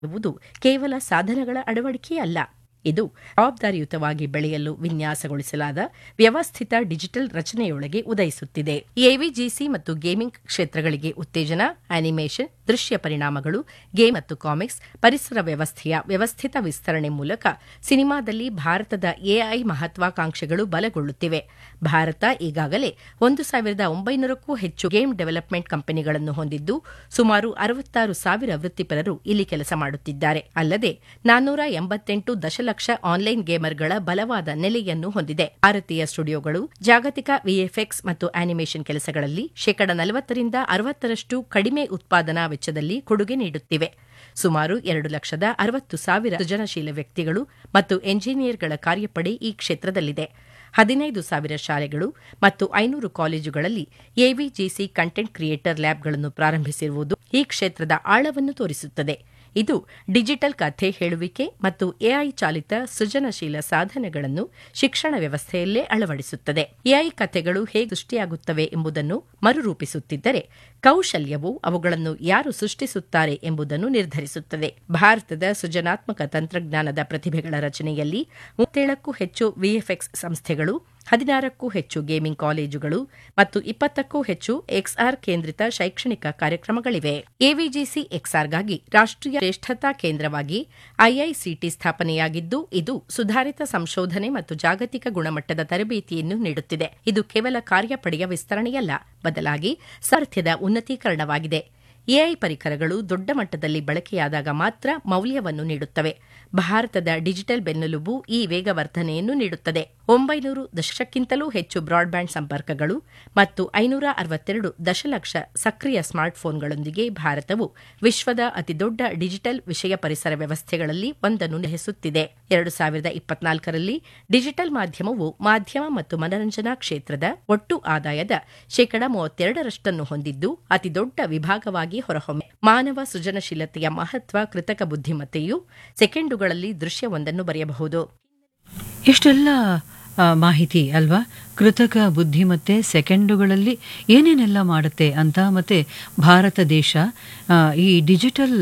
ಎನ್ನುವುದು ಕೇವಲ ಸಾಧನಗಳ ಅಳವಡಿಕೆಯಲ್ಲ ಇದು ಜವಾಬ್ದಾರಿಯುತವಾಗಿ ಬೆಳೆಯಲು ವಿನ್ಯಾಸಗೊಳಿಸಲಾದ ವ್ಯವಸ್ಥಿತ ಡಿಜಿಟಲ್ ರಚನೆಯೊಳಗೆ ಉದಯಿಸುತ್ತಿದೆ ಎವಿಜಿಸಿ ಮತ್ತು ಗೇಮಿಂಗ್ ಕ್ಷೇತ್ರಗಳಿಗೆ ಉತ್ತೇಜನ ಅನಿಮೇಷನ್ ದೃಶ್ಯ ಪರಿಣಾಮಗಳು ಗೇಮ್ ಮತ್ತು ಕಾಮಿಕ್ಸ್ ಪರಿಸರ ವ್ಯವಸ್ಥೆಯ ವ್ಯವಸ್ಥಿತ ವಿಸ್ತರಣೆ ಮೂಲಕ ಸಿನಿಮಾದಲ್ಲಿ ಭಾರತದ ಎಐ ಮಹತ್ವಾಕಾಂಕ್ಷೆಗಳು ಬಲಗೊಳ್ಳುತ್ತಿವೆ ಭಾರತ ಈಗಾಗಲೇ ಒಂದು ಸಾವಿರದ ಒಂಬೈನೂರಕ್ಕೂ ಹೆಚ್ಚು ಗೇಮ್ ಡೆವಲಪ್ಮೆಂಟ್ ಕಂಪನಿಗಳನ್ನು ಹೊಂದಿದ್ದು ಸುಮಾರು ಅರವತ್ತಾರು ಸಾವಿರ ವೃತ್ತಿಪರರು ಇಲ್ಲಿ ಕೆಲಸ ಮಾಡುತ್ತಿದ್ದಾರೆ ಅಲ್ಲದೆ ನಾನ್ನೂರ ಎಂಬತ್ತೆಂಟು ದಶಲಕ್ಷ ಆನ್ಲೈನ್ ಗೇಮರ್ಗಳ ಬಲವಾದ ನೆಲೆಯನ್ನು ಹೊಂದಿದೆ ಭಾರತೀಯ ಸ್ಟುಡಿಯೋಗಳು ಜಾಗತಿಕ ವಿಎಫ್ಎಕ್ಸ್ ಮತ್ತು ಅನಿಮೇಷನ್ ಕೆಲಸಗಳಲ್ಲಿ ಶೇಕಡ ನಲವತ್ತರಿಂದ ಅರವತ್ತರಷ್ಟು ಕಡಿಮೆ ಉತ್ಪಾದನಾ ವೆಚ್ಚದಲ್ಲಿ ಕೊಡುಗೆ ನೀಡುತ್ತಿವೆ ಸುಮಾರು ಎರಡು ಲಕ್ಷದ ಅರವತ್ತು ಸಾವಿರ ಸೃಜನಶೀಲ ವ್ಯಕ್ತಿಗಳು ಮತ್ತು ಎಂಜಿನಿಯರ್ಗಳ ಕಾರ್ಯಪಡೆ ಈ ಕ್ಷೇತ್ರದಲ್ಲಿದೆ ಹದಿನೈದು ಸಾವಿರ ಶಾಲೆಗಳು ಮತ್ತು ಐನೂರು ಕಾಲೇಜುಗಳಲ್ಲಿ ಎವಿಜಿಸಿ ಕಂಟೆಂಟ್ ಕ್ರಿಯೇಟರ್ ಲ್ಯಾಬ್ಗಳನ್ನು ಪ್ರಾರಂಭಿಸಿರುವುದು ಈ ಕ್ಷೇತ್ರದ ಆಳವನ್ನು ತೋರಿಸುತ್ತದೆ ಇದು ಡಿಜಿಟಲ್ ಕಥೆ ಹೇಳುವಿಕೆ ಮತ್ತು ಎಐ ಚಾಲಿತ ಸೃಜನಶೀಲ ಸಾಧನಗಳನ್ನು ಶಿಕ್ಷಣ ವ್ಯವಸ್ಥೆಯಲ್ಲೇ ಅಳವಡಿಸುತ್ತದೆ ಎಐ ಕಥೆಗಳು ಹೇಗೆ ಸೃಷ್ಟಿಯಾಗುತ್ತವೆ ಎಂಬುದನ್ನು ಮರುರೂಪಿಸುತ್ತಿದ್ದರೆ ಕೌಶಲ್ಯವು ಅವುಗಳನ್ನು ಯಾರು ಸೃಷ್ಟಿಸುತ್ತಾರೆ ಎಂಬುದನ್ನು ನಿರ್ಧರಿಸುತ್ತದೆ ಭಾರತದ ಸೃಜನಾತ್ಮಕ ತಂತ್ರಜ್ಞಾನದ ಪ್ರತಿಭೆಗಳ ರಚನೆಯಲ್ಲಿ ಮೂವತ್ತೇಳಕ್ಕೂ ಹೆಚ್ಚು ವಿಎಫ್ಎಕ್ಸ್ ಸಂಸ್ಥೆಗಳು ಹದಿನಾರಕ್ಕೂ ಹೆಚ್ಚು ಗೇಮಿಂಗ್ ಕಾಲೇಜುಗಳು ಮತ್ತು ಇಪ್ಪತ್ತಕ್ಕೂ ಹೆಚ್ಚು ಎಕ್ಸ್ಆರ್ ಕೇಂದ್ರಿತ ಶೈಕ್ಷಣಿಕ ಕಾರ್ಯಕ್ರಮಗಳಿವೆ ಎವಿಜಿಸಿ ಎಕ್ಸ್ಆರ್ಗಾಗಿ ರಾಷ್ಟ್ರೀಯ ಶ್ರೇಷ್ಠತಾ ಕೇಂದ್ರವಾಗಿ ಐಐಸಿಟಿ ಸ್ಥಾಪನೆಯಾಗಿದ್ದು ಇದು ಸುಧಾರಿತ ಸಂಶೋಧನೆ ಮತ್ತು ಜಾಗತಿಕ ಗುಣಮಟ್ಟದ ತರಬೇತಿಯನ್ನು ನೀಡುತ್ತಿದೆ ಇದು ಕೇವಲ ಕಾರ್ಯಪಡೆಯ ವಿಸ್ತರಣೆಯಲ್ಲ ಬದಲಾಗಿ ಸಾಮರ್ಥ್ಯದ ಉನ್ನತೀಕರಣವಾಗಿದೆ ಎಐ ಪರಿಕರಗಳು ದೊಡ್ಡ ಮಟ್ಟದಲ್ಲಿ ಬಳಕೆಯಾದಾಗ ಮಾತ್ರ ಮೌಲ್ಯವನ್ನು ನೀಡುತ್ತವೆ ಭಾರತದ ಡಿಜಿಟಲ್ ಬೆನ್ನೆಲುಬು ಈ ವೇಗವರ್ಧನೆಯನ್ನು ನೀಡುತ್ತದೆ ಒಂಬೈನೂರು ದಶಲಕ್ಷಕ್ಕಿಂತಲೂ ಹೆಚ್ಚು ಬ್ರಾಡ್ಬ್ಯಾಂಡ್ ಸಂಪರ್ಕಗಳು ಮತ್ತು ಐನೂರ ಅರವತ್ತೆರಡು ದಶಲಕ್ಷ ಸಕ್ರಿಯ ಸ್ಮಾರ್ಟ್ಫೋನ್ಗಳೊಂದಿಗೆ ಭಾರತವು ವಿಶ್ವದ ಅತಿದೊಡ್ಡ ಡಿಜಿಟಲ್ ವಿಷಯ ಪರಿಸರ ವ್ಯವಸ್ಥೆಗಳಲ್ಲಿ ಒಂದನ್ನು ನಿರ್ವಹಿಸುತ್ತಿದೆ ಎರಡು ಸಾವಿರದ ಇಪ್ಪತ್ನಾಲ್ಕರಲ್ಲಿ ಡಿಜಿಟಲ್ ಮಾಧ್ಯಮವು ಮಾಧ್ಯಮ ಮತ್ತು ಮನರಂಜನಾ ಕ್ಷೇತ್ರದ ಒಟ್ಟು ಆದಾಯದ ಶೇಕಡ ಮೂವತ್ತೆರಡರಷ್ಟನ್ನು ಹೊಂದಿದ್ದು ಅತಿದೊಡ್ಡ ವಿಭಾಗವಾಗಿ ಹೊರಹೊಮ್ಮೆ ಮಾನವ ಸೃಜನಶೀಲತೆಯ ಮಹತ್ವ ಕೃತಕ ಬುದ್ಧಿಮತ್ತೆಯು ಸೆಕೆಂಡುಗಳಲ್ಲಿ ದೃಶ್ಯವೊಂದನ್ನು ಬರೆಯಬಹುದು ಎಷ್ಟೆಲ್ಲ ಆ, ಮಾಹಿತಿ ಅಲ್ವಾ ಕೃತಕ ಬುದ್ಧಿಮತ್ತೆ ಸೆಕೆಂಡುಗಳಲ್ಲಿ ಏನೇನೆಲ್ಲ ಮಾಡುತ್ತೆ ಅಂತ ಮತ್ತೆ ಭಾರತ ದೇಶ ಆ, ಈ ಡಿಜಿಟಲ್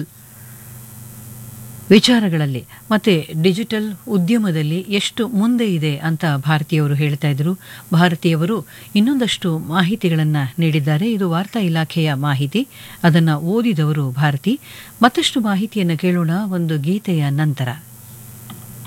ವಿಚಾರಗಳಲ್ಲಿ ಮತ್ತೆ ಡಿಜಿಟಲ್ ಉದ್ಯಮದಲ್ಲಿ ಎಷ್ಟು ಮುಂದೆ ಇದೆ ಅಂತ ಭಾರತೀಯವರು ಹೇಳ್ತಾ ಇದ್ರು ಭಾರತೀಯವರು ಇನ್ನೊಂದಷ್ಟು ಮಾಹಿತಿಗಳನ್ನು ನೀಡಿದ್ದಾರೆ ಇದು ವಾರ್ತಾ ಇಲಾಖೆಯ ಮಾಹಿತಿ ಅದನ್ನು ಓದಿದವರು ಭಾರತಿ ಮತ್ತಷ್ಟು ಮಾಹಿತಿಯನ್ನು ಕೇಳೋಣ ಒಂದು ಗೀತೆಯ ನಂತರ